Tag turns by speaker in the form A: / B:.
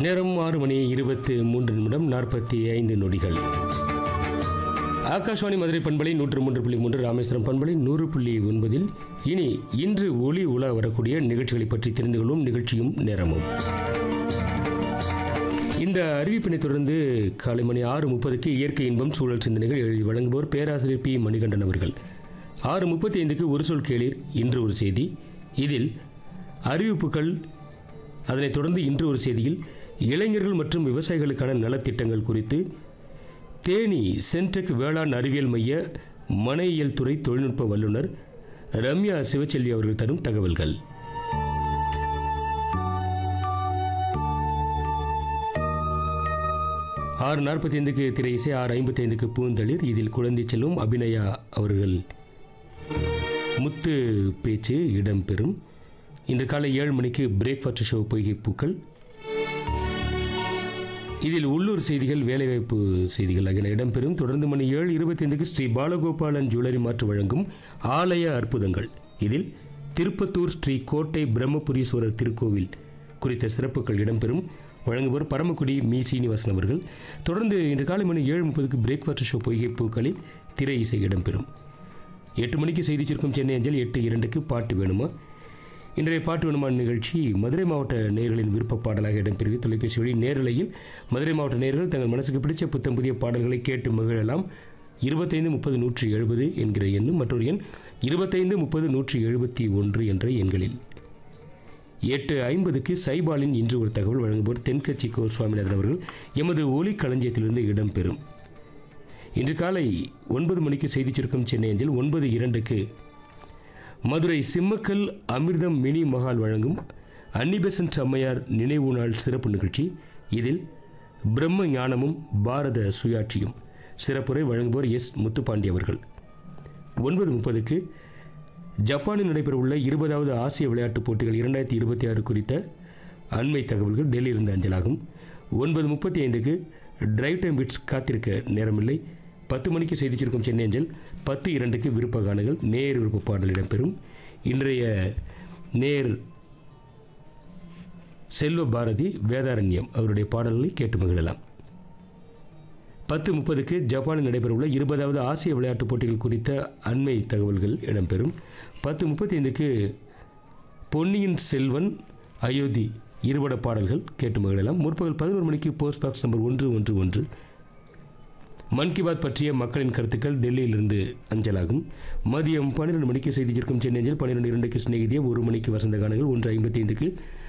A: நேரம் ஆறு மணி இருபத்து மூன்று நிமிடம் நாற்பத்தி ஐந்து நொடிகள் ஆகாஷ்வாணி மதுரை பண்பலை நூற்று மூன்று புள்ளி மூன்று ராமேஸ்வரம் பண்பலை நூறு புள்ளி ஒன்பதில் இனி இன்று ஒளி உலா வரக்கூடிய நிகழ்ச்சிகளை பற்றி தெரிந்து கொள்ளும் நிகழ்ச்சியும் நேரமும் இந்த அறிவிப்பினை தொடர்ந்து காலை மணி ஆறு முப்பதுக்கு இயற்கை இன்பம் சூழல் சிந்தனைகள் எழுதி வழங்குவோர் பேராசிரியர் பி மணிகண்டன் அவர்கள் ஆறு முப்பத்தி ஐந்துக்கு ஒரு சொல் கேளீர் இன்று ஒரு செய்தி இதில் அறிவிப்புகள் அதனைத் தொடர்ந்து இன்று ஒரு செய்தியில் இளைஞர்கள் மற்றும் விவசாயிகளுக்கான நலத்திட்டங்கள் குறித்து தேனி சென்டெக் வேளாண் அறிவியல் மைய மனையியல் துறை தொழில்நுட்ப வல்லுநர் ரம்யா சிவச்செல்வி அவர்கள் தரும் தகவல்கள் ஆறு நாற்பத்தி ஐந்துக்கு திரை இசை ஆறு ஐம்பத்தி ஐந்துக்கு பூந்தளிர் இதில் குழந்தை செல்லும் அபிநயா அவர்கள் முத்து பேச்சு இடம்பெறும் இன்று காலை ஏழு மணிக்கு பிரேக்ஃபாஸ்ட் ஷோ பொய்கை பூக்கள் இதில் உள்ளூர் செய்திகள் வேலைவாய்ப்பு செய்திகள் ஆகியன இடம்பெறும் தொடர்ந்து மணி ஏழு இருபத்தைந்துக்கு ஸ்ரீ பாலகோபாலன் ஜுவல்லரி மாற்று வழங்கும் ஆலய அற்புதங்கள் இதில் திருப்பத்தூர் ஸ்ரீ கோட்டை பிரம்மபுரீஸ்வரர் திருக்கோவில் குறித்த சிறப்புகள் இடம்பெறும் வழங்குவோர் பரமக்குடி மீ சீனிவாசன் அவர்கள் தொடர்ந்து இன்று காலை மணி ஏழு முப்பதுக்கு பிரேக்ஃபாஸ்ட் ஷோ பொய்கை பூக்களில் திரை இசை இடம்பெறும் எட்டு மணிக்கு செய்தி சுருக்கம் சென்னை அஞ்சல் எட்டு இரண்டுக்கு பாட்டு வேணுமா இன்றைய பாட்டு வேணுமான நிகழ்ச்சி மதுரை மாவட்ட நேயர்களின் விருப்ப பாடலாக இடம்பெறுகிறது தொலைபேசி வழி நேரலையில் மதுரை மாவட்ட நேயர்கள் தங்கள் மனசுக்கு பிடிச்ச புத்தம் புதிய பாடல்களை கேட்டு மகிழலாம் இருபத்தைந்து முப்பது நூற்றி எழுபது என்கிற எண்ணும் மற்றொரு எண் இருபத்தைந்து முப்பது நூற்றி எழுபத்தி ஒன்று என்ற எண்களில் எட்டு ஐம்பதுக்கு சைபாலின் இன்று ஒரு தகவல் வழங்குவோர் தென்கட்சி கோ சுவாமிநாதன் அவர்கள் எமது ஒலி களஞ்சியத்திலிருந்து இடம்பெறும் இன்று காலை ஒன்பது மணிக்கு செய்திச் சுருக்கம் சென்னை அஞ்சில் ஒன்பது இரண்டுக்கு மதுரை சிம்மக்கல் அமிர்தம் மினி மகால் வழங்கும் அன்னிபெசன்ட் அம்மையார் நினைவு நாள் சிறப்பு நிகழ்ச்சி இதில் பிரம்ம ஞானமும் பாரத சுயாட்சியும் சிறப்புரை வழங்குவோர் எஸ் முத்துப்பாண்டி அவர்கள் ஒன்பது முப்பதுக்கு ஜப்பானில் நடைபெறவுள்ள இருபதாவது ஆசிய விளையாட்டுப் போட்டிகள் இரண்டாயிரத்தி இருபத்தி ஆறு குறித்த அண்மை தகவல்கள் டெல்லியிலிருந்து அஞ்சலாகும் ஒன்பது முப்பத்தி ஐந்துக்கு டிரைவ் டைம் பிட்ஸ் காத்திருக்க நேரமில்லை பத்து மணிக்கு செய்தி சுருக்கம் சென்னை அஞ்சல் பத்து இரண்டுக்கு விருப்ப காணுகள் நேர் விருப்ப பாடல் இடம்பெறும் இன்றைய நேர் செல்வ பாரதி வேதாரண்யம் அவருடைய பாடல்களை கேட்டு மகிழலாம் பத்து முப்பதுக்கு ஜப்பானில் நடைபெறவுள்ள இருபதாவது ஆசிய விளையாட்டுப் போட்டிகள் குறித்த அண்மை தகவல்கள் இடம்பெறும் பத்து முப்பத்தி ஐந்துக்கு பொன்னியின் செல்வன் அயோத்தி இருபட பாடல்கள் கேட்டு மகிழலாம் முற்பகல் பதினோரு மணிக்கு போஸ்ட் பாக்ஸ் நம்பர் ஒன்று ஒன்று ஒன்று மன் கி பாத் பற்றிய மக்களின் கருத்துக்கள் டெல்லியிலிருந்து அஞ்சலாகும் மதியம் பன்னிரெண்டு மணிக்கு செய்தி இருக்கும் சென்னை அஞ்சல் பன்னிரெண்டு இரண்டுக்கு சிநேகிதிய ஒரு மணிக்கு வசந்த கானங்கள் ஒன்று ஐம்பத்தி ஐந்துக்கு